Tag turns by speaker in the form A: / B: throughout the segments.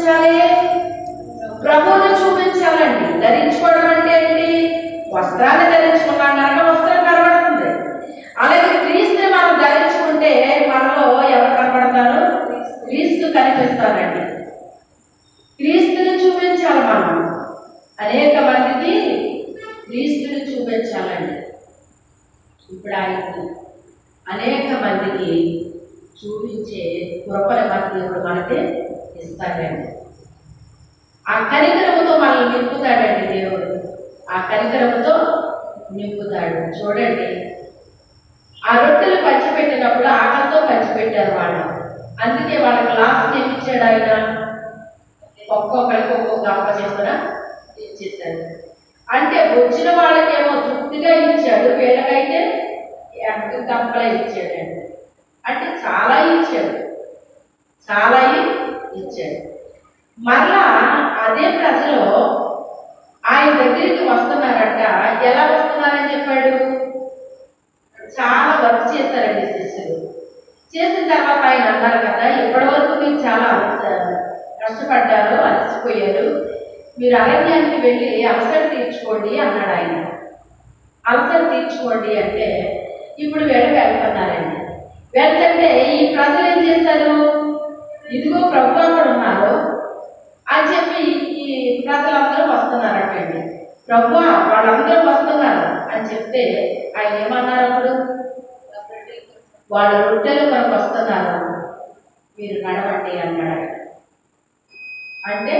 A: చూపించాలి ప్రభువును చూపించాలండి ధరించుకోవడం అంటే ఏంటి వస్త్రాన్ని ధరించుకున్నాం కనుక వస్త్రం కనబడుతుంది అలాగే క్రీస్తుని మనం ధరించుకుంటే మనలో ఎవరు కనబడతారు క్రీస్తు కనిపిస్తారండి క్రీస్తుని చూపించాలి మనం అనేక మందికి క్రీస్తుని చూపించాలండి ఇప్పుడు ఆయనకు అనేక మందికి చూపించే కృపల మధ్య ఇప్పుడు మనకి ఇస్తాడండి ఆ కనికరముతో మనల్ని నింపుతాడండి దేవుడు ఆ కనికరముతో నింపుతాడు చూడండి ఆ రొట్టెలు పంచిపెట్టినప్పుడు ఆకలితో పంచిపెట్టారు వాళ్ళు అందుకే వాళ్ళ గ్లాస్ ఇచ్చాడు ఆయన ఒక్కొక్కరికి ఒక్కొక్క గంప చేసిన ఇచ్చేసాడు అంటే వచ్చిన వాళ్ళకేమో తృప్తిగా ఇచ్చాడు వీళ్ళకైతే ఎంత గంపలా ఇచ్చాడండి అంటే చాలా ఇచ్చాడు చాలా ఇచ్చాడు మరలా అదే ప్రజలు ఆయన దగ్గరికి వస్తున్నారంట ఎలా వస్తున్నారని చెప్పాడు చాలా వర్క్ చేశారండి శిష్యులు చేసిన తర్వాత ఆయన అన్నారు కదా ఇప్పటి వరకు మీరు చాలా అలస- కష్టపడ్డారు అలసిపోయారు మీరు అరణ్యానికి వెళ్ళి అలసట తీర్చుకోండి అన్నాడు ఆయన అలసట తీర్చుకోండి అంటే ఇప్పుడు వీళ్ళు వెళ్తున్నారండి వెళ్తుంటే ఈ ప్రజలు ఏం చేస్తారు ఇదిగో ప్రభు అక్కడ ఉన్నారు అని చెప్పి ఈ ప్రజలందరూ వస్తున్నారటండి ప్రభు వాళ్ళందరూ వస్తున్నారు అని చెప్తే ఆయన ఏమన్నారు అప్పుడు వాళ్ళ రొట్టెలు కొరకు వస్తున్నారు మీరు నడవండి అన్నాడు ఆయన. అంటే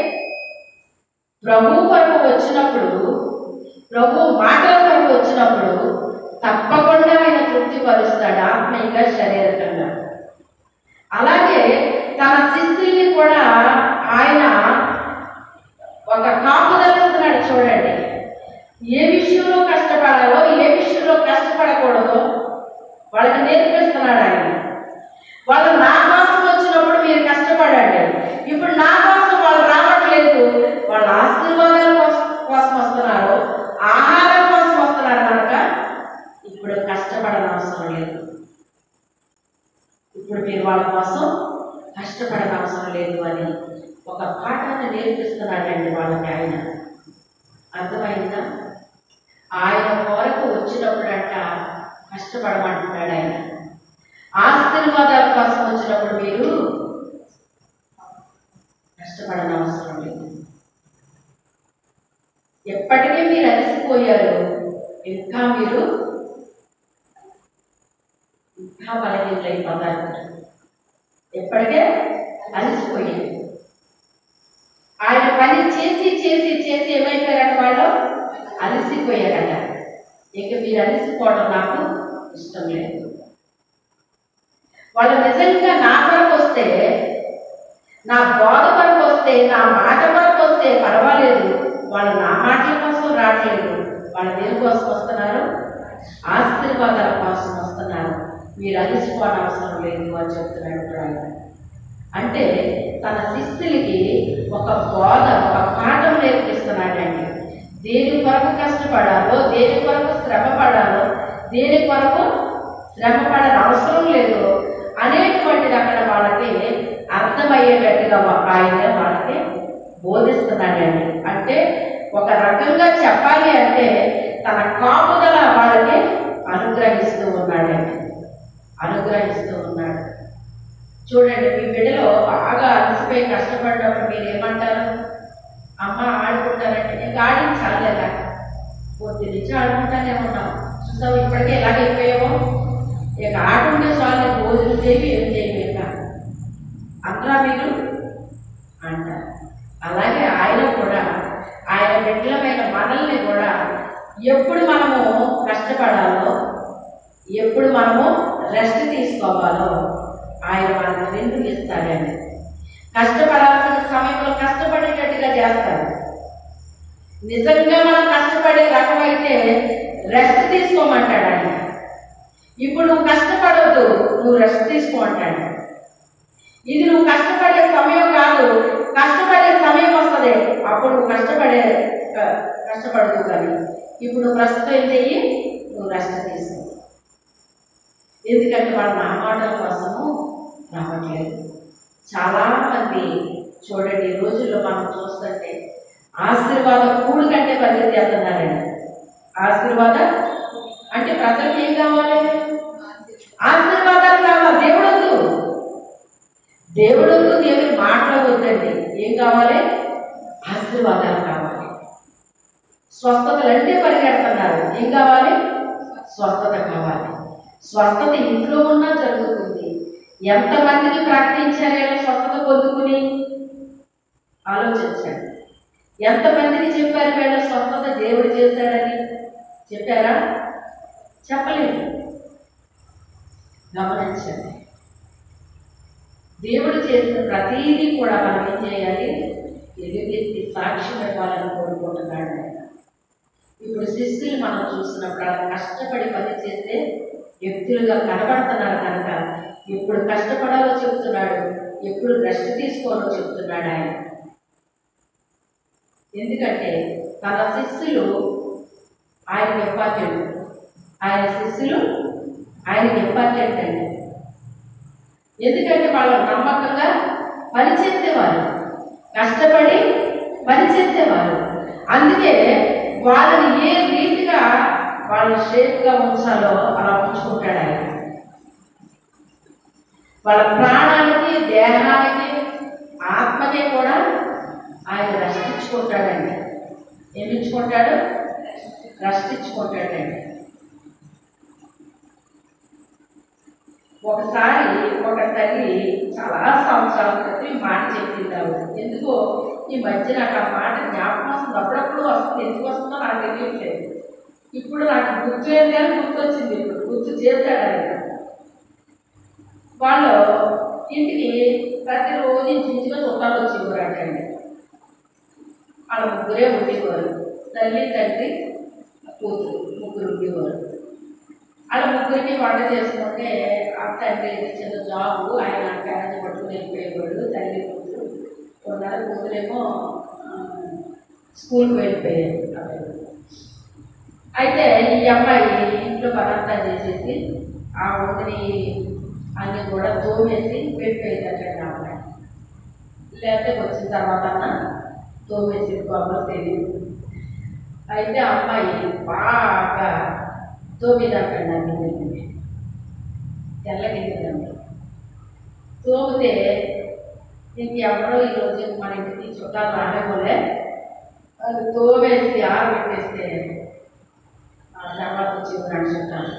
A: ప్రభు కొరకు వచ్చినప్పుడు ప్రభు మాటల కొరకు వచ్చినప్పుడు తప్పకుండా ఆయన తృప్తి పరుస్తాడు ఆత్మీయంగా శారీరకంగా అలాగే తన శిష్యుల్ని కూడా ఆయన ఒక కాపుదలిస్తున్నాడు చూడండి ఏ విషయంలో కష్టపడాలో ఏ విషయంలో కష్టపడకూడదో వాళ్ళకి నేర్పిస్తున్నాడు ఆయన వాళ్ళు నా కోసం వచ్చినప్పుడు మీరు కష్టపడండి ఇప్పుడు నా కోసం వాళ్ళు రావట్లేదు వాళ్ళ ఆశీర్వాదాల కోసం కోసం వస్తున్నారు ఆహారం కోసం వస్తున్నారు కనుక ఇప్పుడు కష్టపడనవసరం లేదు ఇప్పుడు మీరు వాళ్ళ కోసం కష్టపడనవసరం లేదు అని ఒక పాఠాన్ని నేర్పిస్తున్నాడండి వాళ్ళకి ఆయన అర్థమైందా ఆయన కొరకు వచ్చినప్పుడంట కష్టపడమంటున్నాడు ఆయన ఆశీర్వాదాల కోసం వచ్చినప్పుడు మీరు కష్టపడనవసరం లేదు ఎప్పటికీ మీరు అలసిపోయారు ఇంకా మీరు ఇంకా బలహీనైపోతారు ఎప్పటికే అలసిపోయారు ఆయన పని చేసి చేసి చేసి ఏమైపోయారట వాళ్ళు అలసిపోయారట ఇక మీరు అలసిపోవడం నాకు ఇష్టం లేదు వాళ్ళు నిజంగా నా కొరకు వస్తే నా బోధ కొరకు వస్తే నా మాట కొరకు వస్తే పర్వాలేదు వాళ్ళు నా మాటల కోసం రావట్లేదు వాళ్ళు దేని కోసం వస్తున్నారు ఆశీర్వాదాల కోసం వస్తున్నారు మీరు అలసిపోవడం అవసరం లేదు అని చెప్తున్నాడు ఇప్పుడు ఆయన అంటే తన శిష్యులకి ఒక బోధ ఒక పాఠం నేర్పిస్తున్నాడండి దేని కొరకు కష్టపడాలో దేని కొరకు శ్రమ పడాలో దేని కొరకు శ్రమ పడని అవసరం లేదు అనేటువంటిది అక్కడ వాళ్ళకి అర్థమయ్యేటట్టుగా ఒక ఆయన వాళ్ళకి బోధిస్తున్నాడండి అంటే ఒక రకంగా చెప్పాలి అంటే తన కాపుదల వాళ్ళకి అనుగ్రహిస్తూ ఉన్నాడండి అనుగ్రహిస్తూ ఉన్నాడు చూడండి మీ బిడ్డలో బాగా అలసిపోయి కష్టపడినప్పుడు మీరు ఏమంటారు అమ్మ ఆడుకుంటారంటే నీకు ఆడించాలేదా పొద్దు నుంచి ఆడుకుంటానే ఉన్నాం చూసావు ఇప్పటికే ఎలాగైపోయావో ఇక ఆట ఉంటే చాలు నీకు రోజులు చేయవి ఏం చేయవి ఇక అంటారా మీరు అంటారు అలాగే ఆయన కూడా ఆయన బిడ్డలమైన మనల్ని కూడా ఎప్పుడు మనము కష్టపడాలో ఎప్పుడు మనము రెస్ట్ తీసుకోవాలో ఆయన మనకు రెండు ఇస్తాడండి కష్టపడాల్సిన సమయంలో కష్టపడేటట్టుగా చేస్తాడు నిజంగా మనం కష్టపడే రకమైతే రెస్ట్ తీసుకోమంటాడు ఆయన ఇప్పుడు నువ్వు కష్టపడవద్దు నువ్వు రెస్ట్ తీసుకో అంటాడు ఇది నువ్వు కష్టపడే సమయం కాదు కష్టపడే సమయం వస్తుంది అప్పుడు నువ్వు కష్టపడే క- కష్టపడదు కానీ ఇప్పుడు నువ్వు ప్రస్తుతం ఏం చెయ్యి నువ్వు రెస్ట్ తీసుకో ఎందుకంటే వాళ్ళు నా మాటల కోసము రావట్లేదు చాలా మంది చూడండి ఈ రోజుల్లో మనం చూస్తుంటే ఆశీర్వాద కూడు కంటే పరిగెత్తేస్తున్నారండి ఆశీర్వాద అంటే ప్రజలకు ఏం కావాలి ఆశీర్వాదాలు కావాలి దేవుడొద్దు దేవుడొద్దు దేవుని మాటలు వద్దండి ఏం కావాలి ఆశీర్వాదాలు కావాలి స్వస్థతలు అంటే పరిగెడుతున్నారు ఏం కావాలి స్వస్థత కావాలి స్వస్థత ఇంట్లో ఉన్నా జరుగుతుంది ఎంతమందికి ప్రకటించారేమో స్వస్థత పొందుకుని ఆలోచించండి ఎంతమందికి చెప్పారు వీళ్ళ స్వస్థత దేవుడు చేశాడని చెప్పారా చెప్పలేదు గమనించండి దేవుడు చేసిన ప్రతీదీ కూడా మనం ఏం చేయాలి ఎదురెత్తి సాక్ష్యం ఇవ్వాలని కోరుకుంటున్నాడు ఆయన ఇప్పుడు శిష్యులు మనం చూసినప్పుడు అలా కష్టపడి పని చేసే వ్యక్తులుగా కనబడుతున్నారు కనుక ఎప్పుడు కష్టపడాలో చెప్తున్నాడు ఎప్పుడు రెస్ట్ తీసుకోవాలో చెప్తున్నాడు ఆయన ఎందుకంటే తన శిష్యులు ఆయనకి ఇంపార్టెంట్ ఆయన శిష్యులు ఆయనకి ఇంపార్టెంట్ అండి ఎందుకంటే వాళ్ళు నమ్మకంగా పనిచేసేవారు కష్టపడి పనిచేసేవారు అందుకే వాళ్ళని ఏ రీతిగా వాళ్ళ షేప్గా ఉంచాలో అలా ఉంచుకుంటాడు ఆయన వాళ్ళ ప్రాణానికి దేహానికి ఆత్మకి కూడా ఆయన రక్షించుకుంటాడండి ఏమి ఇచ్చుకుంటాడు రక్షించుకుంటాడండి ఒకసారి ఒక తల్లి చాలా సంవత్సరాల క్రితం ఈ మాట చెప్పింది ఆవిడ ఎందుకో ఈ మధ్య నాకు ఆ మాట జ్ఞాపకం వస్తుంది అప్పుడప్పుడు వస్తుంది ఎందుకు వస్తుందో నాకు తెలియట్లేదు ఇప్పుడు నాకు గుర్తు ఏంటి అని గుర్తొచ్చింది ఇప్పుడు గుర్తు చేశాడు ఆయన వాళ్ళు ఇంటికి ప్రతిరోజు ఇంచుమించుగా చుట్టాలు వచ్చేవారు అంటండి వాళ్ళ ముగ్గురే ఉండేవారు తల్లి తండ్రి కూతురు ముగ్గురు ఉండేవారు వాళ్ళ ముగ్గురికి వంట చేసుకుంటే ఆ తండ్రి చిన్న జాబు ఆయన క్యారేజ్ పట్టుకుని వెళ్ళిపోయేవాడు తల్లి కూతురు ఉన్నారు కూతురేమో ఆ, స్కూల్కి వెళ్ళిపోయారు అయితే ఈ అమ్మాయి ఇంట్లో పనంతా చేసేసి ఆ వంటని అన్ని కూడా తోమేసి పెట్టిపోయిందటండి ఆ అమ్మాయి లేకపోతే వచ్చిన తర్వాత అన్న తోమేసి బాబా తెలియదు అయితే ఆ అమ్మాయి బాగా తోమిదంటండి ఆ గిన్నెని తెల్ల గిన్నెలండి తోమితే ఇంక ఎవరో ఈరోజు మన ఇంటికి చుట్టాలు రాలేమోలే అది తోమేసి ఆరబెట్టేస్తే ఆ తర్వాత వచ్చి ఉన్నాడు చుట్టాలు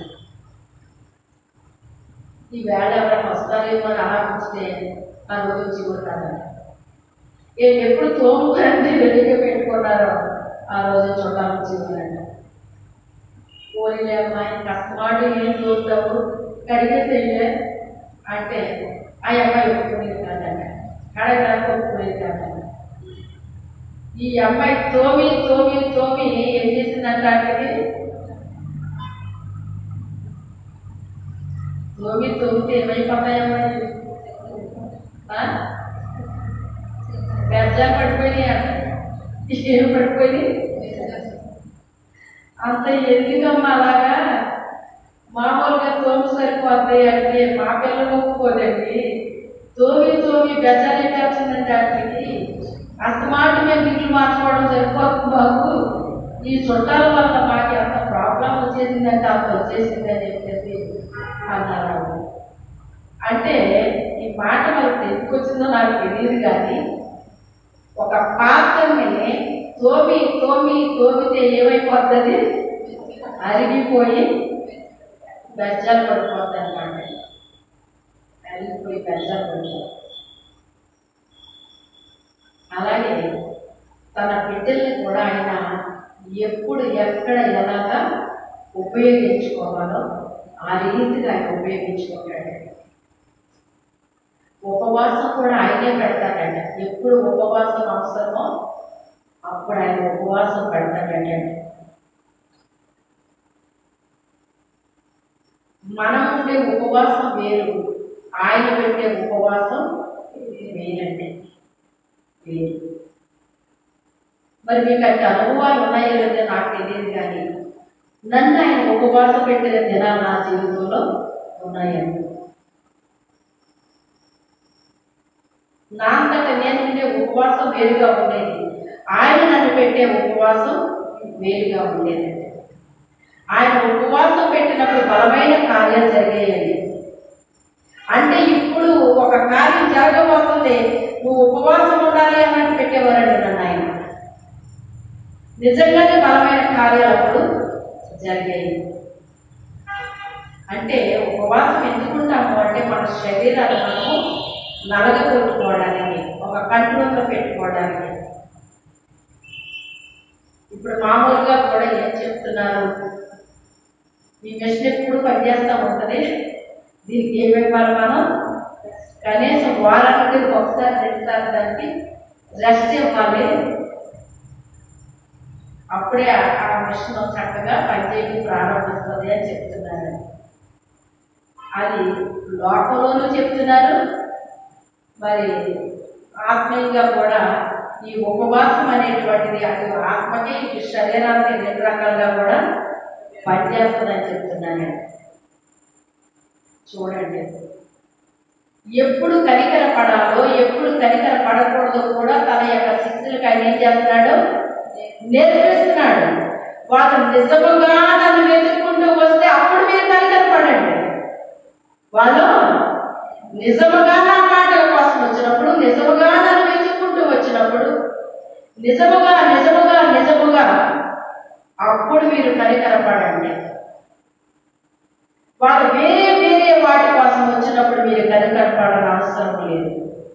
A: ఈ వేళ ఎవరైనా వస్తారేమో అని అలా ఉంచితే ఆ రోజు వచ్చి కొడతారంట ఏ ఎప్పుడు తోముకండి రెడీగా పెట్టుకున్నారో ఆ రోజు చుట్టాలు వచ్చి ఉన్నారంట పోయిలే అమ్మాయి కష్టమాడు ఏం చూస్తావు కడిగేసేయలే అంటే ఆ అమ్మాయి ఒప్పుకునేది కాదంట కడగడానికి ఒప్పుకునేది కాదంట ఈ అమ్మాయి తోమి తోమి తోమి ఏం చేసిందంట అంటే తోమి తోమితే ఏమైపోతాయమ్మా బెజ్జాలు పడిపోయినాయి అంట ఏం పడిపోయినాయి అంత ఎందుకమ్మా అలాగా మామూలుగా తోమి సరిపోద్ది అంటే మా పిల్లలు ఒప్పుకోదండి తోమి తోమి బెజ్జాలు ఎట్టాల్సిందంటే వాటికి అస్తమాట మేము నీళ్ళు మార్చుకోవడం సరిపోతుంది బాబు ఈ చుట్టాల వల్ల మాకు ఎంత ప్రాబ్లం వచ్చేసిందంటే అంత వచ్చేసిందని చెప్పేసి అన్నారు ఆవిడ. అంటే ఈ మాట మనకు ఎందుకు వచ్చిందో నాకు తెలియదు కానీ ఒక పాత్రని తోమి తోమి తోమితే ఏమైపోతుంది అరిగిపోయి బెజ్జాలు పడిపోతుంది అనమాట అరిగిపోయి బెజ్జాలు పడిపోతుంది అలాగే తన బిడ్డల్ని కూడా ఆయన ఎప్పుడు ఎక్కడ ఎలాగా ఉపయోగించుకోవాలో ఆ రీతిగా ఆయన ఉపయోగించుకుంటాడు ఉపవాసం కూడా ఆయనే పెడతాడంట ఎప్పుడు ఉపవాసం అవసరమో అప్పుడు ఆయన ఉపవాసం పెడతాడంట మనం ఉండే ఉపవాసం వేరు ఆయన పెట్టే ఉపవాసం వేరండి వేరు మరి మీకు అంటే అనుభవాలు ఉన్నాయో లేదో నాకు తెలియదు కానీ నన్ను ఆయన ఉపవాసం పెట్టిన దినాలు నా జీవితంలో ఉన్నాయండి నా అంతటా నేను ఉండే ఉపవాసం వేరుగా ఉండేది ఆయన నన్ను పెట్టే ఉపవాసం వేరుగా ఉండేదండి ఆయన ఉపవాసం పెట్టినప్పుడు బలమైన కార్యాలు జరిగాయండి అంటే ఇప్పుడు ఒక కార్యం జరగబోతుంది నువ్వు ఉపవాసం ఉండాలి అన్నట్టు పెట్టేవారండి నన్ను ఆయన నిజంగానే బలమైన కార్యాలు అప్పుడు జరిగాయి అంటే ఉపవాసం ఎందుకుంటాము అంటే మన శరీరాన్ని మనము నలగగొట్టుకోవడానికి ఒక కంట్రోల్లో పెట్టుకోవడానికి ఇప్పుడు మామూలుగా కూడా ఏం చెప్తున్నారు ఈ మెషిన్ ఎప్పుడు పనిచేస్తూ ఉంటుంది దీనికి ఏం ఇవ్వాలి మనం కనీసం వారానికి ఒకసారి రెండుసార్లు దానికి రెస్ట్ ఇవ్వాలి అప్పుడే ఆ- ఆ మిషన్ చక్కగా పనిచేయడం ప్రారంభిస్తుంది అని చెప్తున్నారు అది లోకంలోనూ చెప్తున్నారు మరి ఆత్మీయంగా కూడా ఈ ఉపవాసం అనేటువంటిది అటు ఆత్మకి ఇటు శరీరానికి రెండు రకాలుగా కూడా పనిచేస్తుందని చెప్తున్నాను చూడండి ఎప్పుడు కనికర పడాలో ఎప్పుడు కనికర పడకూడదో కూడా తన యొక్క శిష్యులకు ఆయన ఏం చేస్తున్నాడు నేర్పిస్తున్నాడు వాళ్ళు నిజముగా నన్ను వెతుక్కుంటూ వస్తే అప్పుడు మీరు కనికర పడండి వాళ్ళు నిజముగా నా మాటల కోసం వచ్చినప్పుడు నిజముగా నన్ను వెతుక్కుంటూ వచ్చినప్పుడు నిజముగా నిజముగా నిజముగా అప్పుడు మీరు కనికరపడండి వాళ్ళు వేరే వేరే వాటి కోసం వచ్చినప్పుడు మీరు కనికరపడని అవసరం లేదు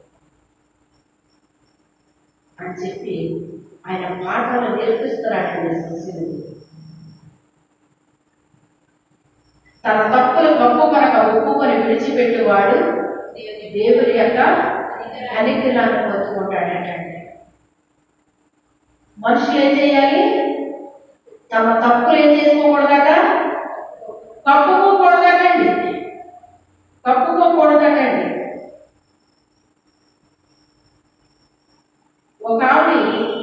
A: అని చెప్పి ఆయన మాటలు నేర్పిస్తున్నాడండి శిష్యులు తన తప్పులు గొప్ప కనుక ఒప్పుకొని విడిచిపెట్టేవాడు దేవుని యొక్క కనికరాన్ని పొందుకుంటాడటండి మనుషులు ఏం చేయాలి తమ తప్పులు ఏం చేసుకోకూడదట కప్పుకోకూడదటండి కప్పుకోకూడదటండి ఒక ఆవిడ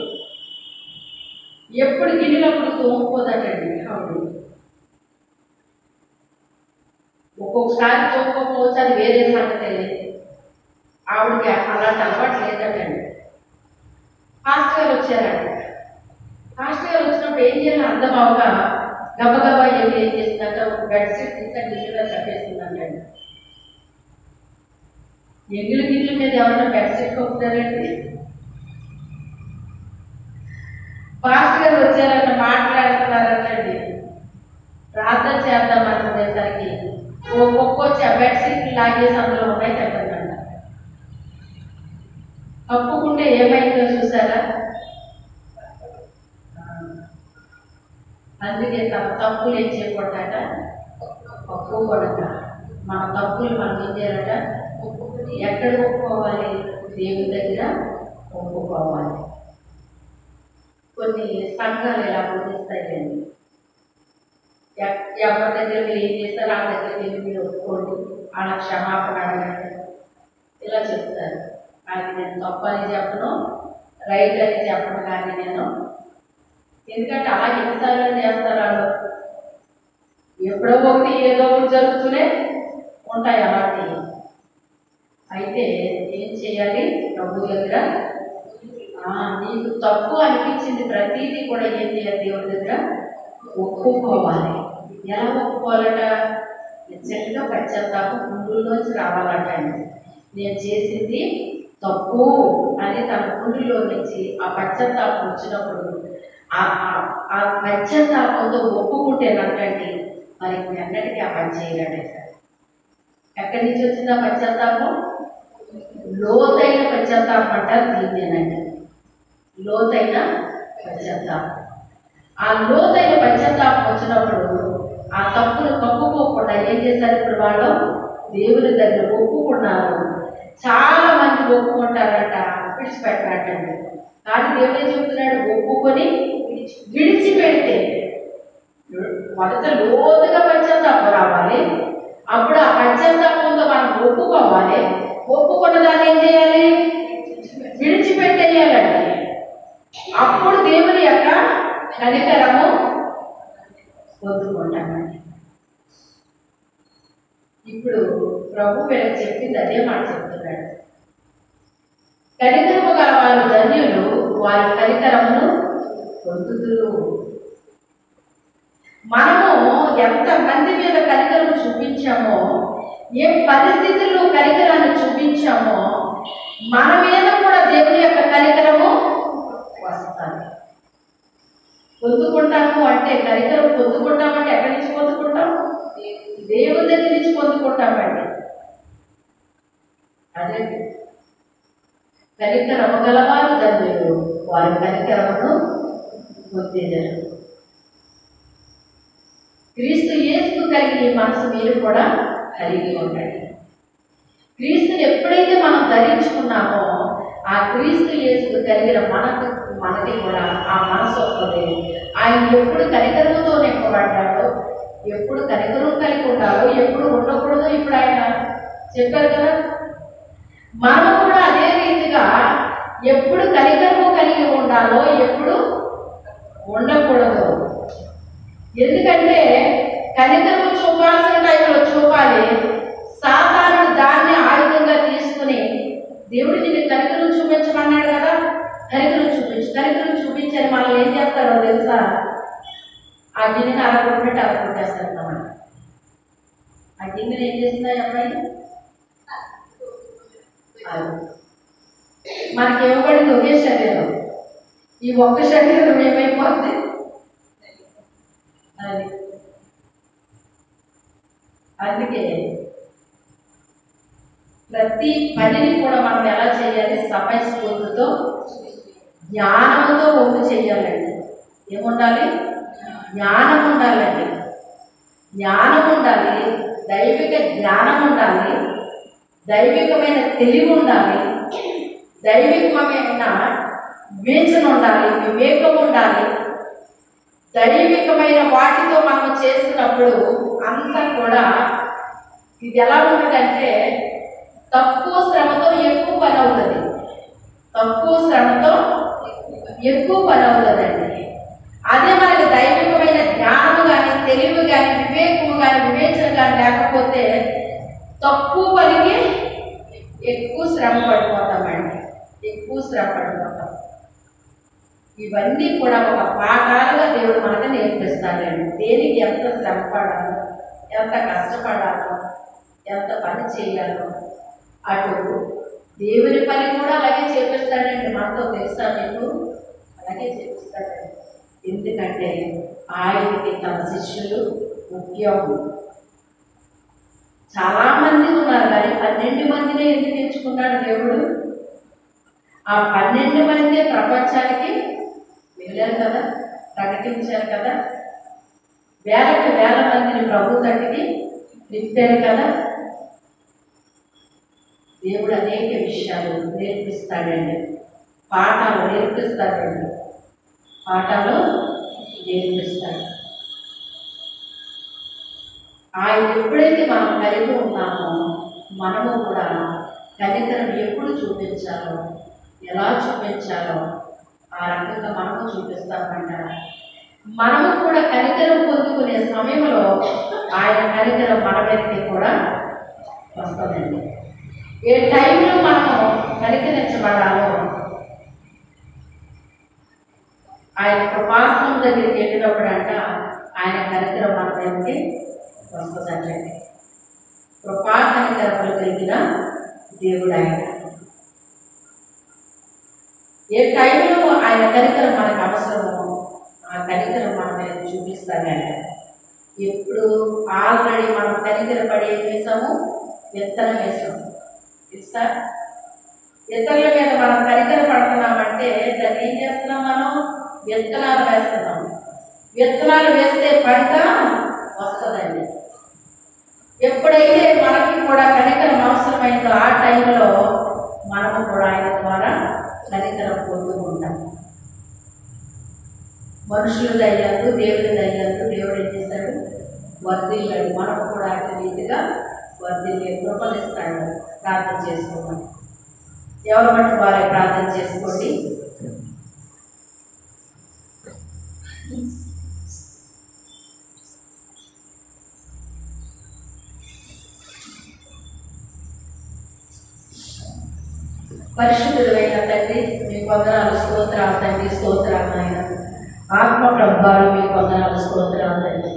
A: ఎప్పుడు గిన్నెలప్పుడు తోముకోదటండి ఆవిడ ఒక్కొక్కసారి తోముకోకపోవచ్చు అది వేరే సంగతి ఆవిడకి అలాంటి అలవాటు లేదటండి ఫాస్ట్ గారు వచ్చారంట ఫాస్ట్ గారు వచ్చినప్పుడు ఏం చేయాలి అర్థం అవగా గబగబా వెళ్ళి ఏం చేసిందంట ఒక బెడ్షీట్ తీసుకొని నీళ్ళుగా చంపేసిందంటండి ఎంగిలి గిన్నెల మీద ఎవరైనా బెడ్షీట్ కొప్పుతారండి ఫాస్ట్ గారు వచ్చారంట మాట్లాడుతున్నారంటండి ప్రార్థన చేద్దాం అనుకునేసరికి ఓ కుక్క వచ్చి ఆ బెడ్షీట్ లాగేసి అందులో ఉన్నాయి చెప్పండి కప్పుకుంటే ఏమైందో చూసారా అందుకే తమ తప్పులు ఏం చేయకూడదట ఒప్పుకోడట మన తప్పులు మనం ఏం చేయాలట ఎక్కడ ఒప్పుకోవాలి దేవుని దగ్గర ఒప్పుకోవాలి కొన్ని సంఘాలు ఇలా బోధిస్తాయండి ఎ- ఎవరి దగ్గర మీరు ఏం చేస్తారో ఆ దగ్గర వెళ్ళి మీరు ఒప్పుకోండి అలా క్షమాపణ అడగండి ఇలా చెప్తారు అది నేను తప్పని చెప్పను రైట్ అని చెప్పను కానీ నేను ఎందుకంటే అలా ఎన్నిసార్లు చేస్తారు వాళ్ళు ఎప్పుడో ఒకటి ఏదో ఒకటి జరుగుతూనే ఉంటాయి అలాంటివి అయితే ఏం చేయాలి ప్రభు దగ్గర ఆ, నీకు తప్పు అనిపించింది ప్రతిదీ కూడా ఏం చేయాలి దేవుడి దగ్గర ఒప్పుకోవాలి ఎలా ఒప్పుకోవాలట నిజంగా పశ్చాత్తాపం గుండెల్లోంచి రావాలట అండి నేను చేసింది తప్పు అని తన గుండెలో నుంచి ఆ పశ్చాత్తాపం వచ్చినప్పుడు ఆ ఆ- ఆ పశ్చాత్తాపంతో ఒప్పుకుంటేనంటండి మరి ఎన్నటికీ ఆ పని చేయలేడట ఎక్కడి నుంచి వచ్చింది ఆ పశ్చాత్తాపం లోతైన పశ్చాత్తాపం అంటారు దీన్నేనండి లోతైన పశ్చాత్తాపం ఆ లోతైన పశ్చాత్తాపం వచ్చినప్పుడు ఆ తప్పును కప్పుకోకుండా ఏం చేశారు ఇప్పుడు వాళ్ళు దేవుని దగ్గర ఒప్పుకున్నారు చాలా మంది ఒప్పుకుంటారట విడిచిపెట్టారటండి కానీ దేవుడు ఏం చెప్తున్నాడు ఒప్పుకొని విడిచిపెడితే మొదట లోతుగా పశ్చాత్తాపం రావాలి అప్పుడు ఆ పశ్చాత్తాపంతో మనం ఒప్పుకోవాలి ఒప్పుకున్న దాన్ని ఏం చేయాలి విడిచిపెట్టేయాలండి అప్పుడు దేవుని యొక్క కనికరము పొందుకుంటామండి ఇప్పుడు ప్రభు వీళ్ళకి చెప్పింది అదే మాట చెప్తున్నాడు కనికరము గల వారు వారి కనికరమును పొందుదురు మనము ఎంత మంది మీద కనికరం చూపించామో ఏ పరిస్థితుల్లో కనికరాన్ని చూపించామో మన మీద కూడా దేవుని యొక్క కనికరము వస్తుంది పొందుకుంటాము అంటే కనికరం పొందుకుంటామంటే ఎక్కడి నుంచి పొందుకుంటాం దేవుని దగ్గర నుంచి పొందుకుంటామండి అదే కనికరము గలవారు ధన్యులు వారి కనికరమును పొందేదరు క్రీస్తు యేసు కలిగి మనసు మీరు కూడా కలిగి ఉండండి క్రీస్తుని ఎప్పుడైతే మనం ధరించుకున్నామో ఆ క్రీస్తు యేసు కలిగిన మనకు మనకి కూడా ఆ మనసు వస్తుంది ఆయన ఎప్పుడు కనికరముతో నింపబడ్డాడో ఎప్పుడు కనికరం కలిగి ఉండాలో ఎప్పుడు ఉండకూడదో ఇప్పుడు ఆయన చెప్పారు కదా మనము కూడా అదే రీతిగా ఎప్పుడు కనికరము కలిగి ఉండాలో ఎప్పుడు ఉండకూడదు ఎందుకంటే కనికరము చూపాల్సిన టైంలో చూపాలి సాతానుడు దాన్ని ఆయుధంగా తీసుకుని దేవుడు నిన్ను కనికరం చూపించమన్నాడు కదా కనికరం చూపించు కనికరం చూపించని మనం ఏం చేస్తారో తెలుసా ఆ గిన్నెని అరగొట్టినట్టు అరగొట్టేస్తారు మనం ఆ గిన్నెని ఏం చేసిందా అమ్మాయి అది. మనకి ఇవ్వబడింది ఒకే శరీరం ఈ ఒక్క శరీరం ఏమైపోద్ది అది అందుకే ప్రతి పనిని కూడా మనం ఎలా చేయాలి సమయస్ఫూర్తితో జ్ఞానంతో వంపు చేయాలండి ఏముండాలి జ్ఞానం ఉండాలండి జ్ఞానం ఉండాలి దైవిక జ్ఞానం ఉండాలి దైవికమైన తెలివి ఉండాలి దైవికమైన వివేచన ఉండాలి వివేకం ఉండాలి దైవికమైన వాటితో మనం చేసినప్పుడు అంతా కూడా ఇది ఎలా ఉంటుందంటే తక్కువ శ్రమతో ఎక్కువ పని అవుతుంది తక్కువ శ్రమతో ఎక్కువ పని అవుతుందండి అదే మనకి దైవికమైన జ్ఞానము కానీ తెలివి కానీ వివేకము కానీ వివేచన కానీ లేకపోతే తక్కువ పనికి ఎక్కువ శ్రమ పడిపోతామండి ఎక్కువ శ్రమ పడిపోతాం ఇవన్నీ కూడా ఒక పాఠాలుగా దేవుడు మనకు నేర్పిస్తాడండి దేనికి ఎంత శ్రమ పడాలో ఎంత కష్టపడాలో ఎంత పని చేయాలో అటు దేవుని పని కూడా అలాగే చేపిస్తాడండి మనతో తెలుసా మీకు అలాగే చేపిస్తాడండి ఎందుకంటే ఆయనకి తన శిష్యులు ముఖ్యం చాలా మంది ఉన్నారు కానీ పన్నెండు మందినే ఎందుకు ఎంచుకున్నాడు దేవుడు ఆ పన్నెండు మంది ప్రపంచానికి వెళ్ళారు కదా ప్రకటించారు కదా వేలకు వేల మందిని ప్రభు తట్టికి నింపారు కదా దేవుడు అనేక విషయాలు నేర్పిస్తాడండి పాఠాలు నేర్పిస్తాడండి పాఠాలు నేర్పిస్తాడు ఆయన ఎప్పుడైతే మనం కలిగి ఉన్నామో మనము కూడా కనికరం ఎప్పుడు చూపించాలో ఎలా చూపించాలో ఆ రకంగా మనము చూపిస్తామంట మనము కూడా కనికరం పొందుకునే సమయంలో ఆయన కనికరం మన మీదకి కూడా వస్తుందండి ఏ టైంలో మనము కనికరించబడాలో ఆయన కృపాసనం దగ్గరికి వెళ్ళినప్పుడు అంట ఆయన కనికరం మన మీదకి వస్తుందంటే కృపా కనికరములు కలిగిన దేవుడు ఆయన ఏ టైంలో ఆయన కనికరం మనకు అవసరమో ఆ కనికరం మన మీద చూపిస్తాడంట ఎప్పుడు ఆల్రెడీ మనం కనికర పడి ఏం వేసాము విత్తనం వేసాము తెలుసా ఇతరుల మీద మనం కనికర పడుతున్నామంటే దాన్ని ఏం చేస్తున్నాం మనం విత్తనాలు వేస్తున్నాం విత్తనాలు వేస్తే పంట వస్తుందండి ఎప్పుడైతే మనకి కూడా కనికరం అవసరమైందో ఆ టైంలో మనము కూడా ఆయన ద్వారా కనికరం పొందుకుంటాం మనుషుల దయ్యాలు దేవుడి దయ్యాలు దేవుడు ఏం చేస్తాడు వర్ధిల్లాడు మనకు కూడా అటు రీతిగా వర్ధిల్లే కృపలు ఇస్తాడు ప్రార్థన చేసుకోమని ఎవరు మటు వారే ప్రార్థన చేసుకోండి పరిశుద్ధుడైన తండ్రి మీకు వందనాలు స్తోత్రాలు తండ్రి స్తోత్రాలు నాయన ఆత్మ ప్రభావాలు మీకు వందనాలు స్తోత్రాలు తండ్రి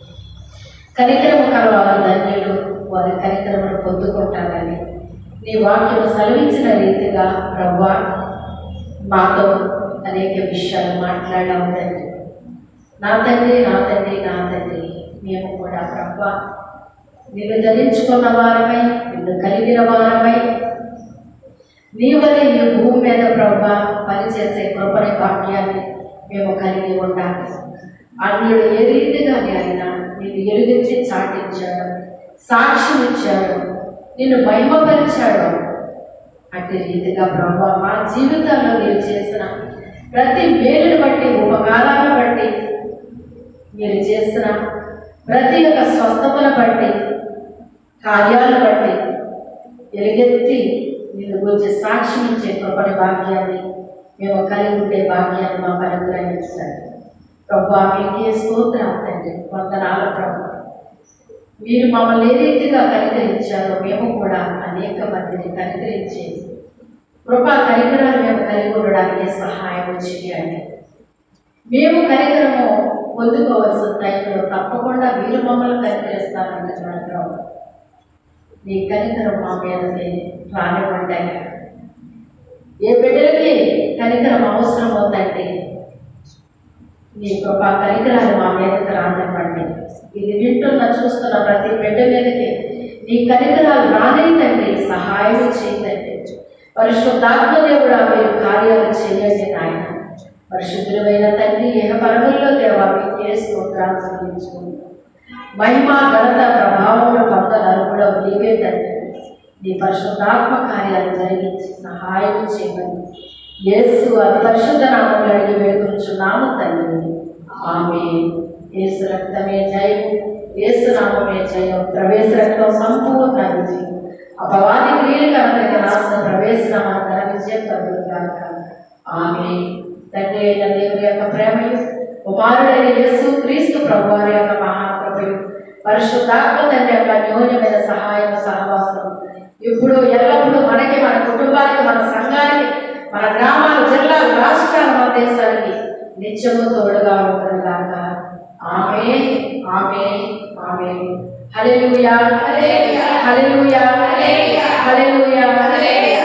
A: కనికరము కలవారు ధన్యులు వారి కనికరమును పొందుకుంటారని నీ వాక్యం సెలవించిన రీతిగా ప్రభా మాతో అనేక విషయాలు మాట్లాడాము తండ్రి నా తండ్రి నా తండ్రి నా తండ్రి మేము కూడా ప్రభా నిన్ను ధరించుకున్న వారమై నిన్ను కలిగిన వారమై నీ వల్ల ఈ భూమి మీద ప్రభా పనిచేసే కృపని వాక్యాన్ని మేము కలిగి ఉండాలి అన్యుడు ఏ రీతిగా ఆయన నిన్ను ఎలుగించి చాటించాడు సాక్ష్యం ఇచ్చాడు నిన్ను మహిమపరిచాడు అట్టి రీతిగా ప్రభా మా జీవితాల్లో మీరు చేసిన ప్రతి మేలును బట్టి ఉపకారాలను బట్టి మీరు చేసిన ప్రతి ఒక్క స్వస్థతను బట్టి కార్యాలను బట్టి ఎలుగెత్తి నిన్ను గురించి సాక్ష్యం ఇచ్చే కృపని భాగ్యాన్ని మేము కలిగి ఉండే భాగ్యాన్ని మాకు అనుగ్రహించాలి ప్రభా మీకే స్తోత్రాలు తండ్రి వందనాల ప్రభు మీరు మమ్మల్ని ఏ రీతిగా కనికరించారో మేము కూడా అనేక మందిని కనికరించి కృపా కనికరాలు మేము కలిగి ఉండడానికి సహాయం చేయండి మేము కనికరము పొందుకోవాల్సిన టైంలో తప్పకుండా మీరు మమ్మల్ని కనికరిస్తారని చూడండి నీ కనికరం మా మీదకి రానివ్వండి ఏ బిడ్డలకి కనికరం అవసరం అవుతండి నీ కృప కనికరాలు మా మీదకి రానివ్వండి ఇది వింటున్న చూస్తున్న ప్రతి బిడ్డ మీదకి నీ కనికరాలు రానివ్వండి సహాయం చేయండి పరిశుద్ధాత్మ దేవుడా మీరు కార్యాలు చేయండి నాయన పరిశుద్ధులైన తండ్రి ఏ పరముల్లో దేవా మీకే స్తోత్రాలు చెల్లించుకుంటాం మహిమ ఘనత ప్రభావంలో పొందలు కూడా నీవే తండ్రి నీ పరిశుద్ధాత్మ కార్యాలు జరిగించి సహాయం చేయమని యేసు అతి పరిశుద్ధ నామంలో అడిగి వేడుకుంటున్నాము తండ్రి ఆమె యేసు రక్తమే జయం యేసు నామమే జయం ప్రవేశ రక్తం సంపూర్ణ విజయం అపవాది క్రియలు కనుక రాసిన ప్రవేశ నామాన విజయం కలుగుగాక ఆమె తండ్రి అయిన దేవుని యొక్క ప్రేమయు కుమారుడైన యేసు క్రీస్తు ప్రభు వారి యొక్క మహాప్రభయు పరిశుద్ధాత్మ తండ్రి యొక్క న్యూనమైన సహాయం సహవాసం ఇప్పుడు ఎల్లప్పుడూ మనకి మన కుటుంబానికి మన సంఘానికి మన గ్రామాలు జిల్లాలు రాష్ట్రాలు మన దేశానికి నిత్యము తోడుగా ఉంటుంది కాక ఆమె ఆమె ఆమె హల్లెలూయా హల్లెలూయా హల్లెలూయా హల్లెలూయా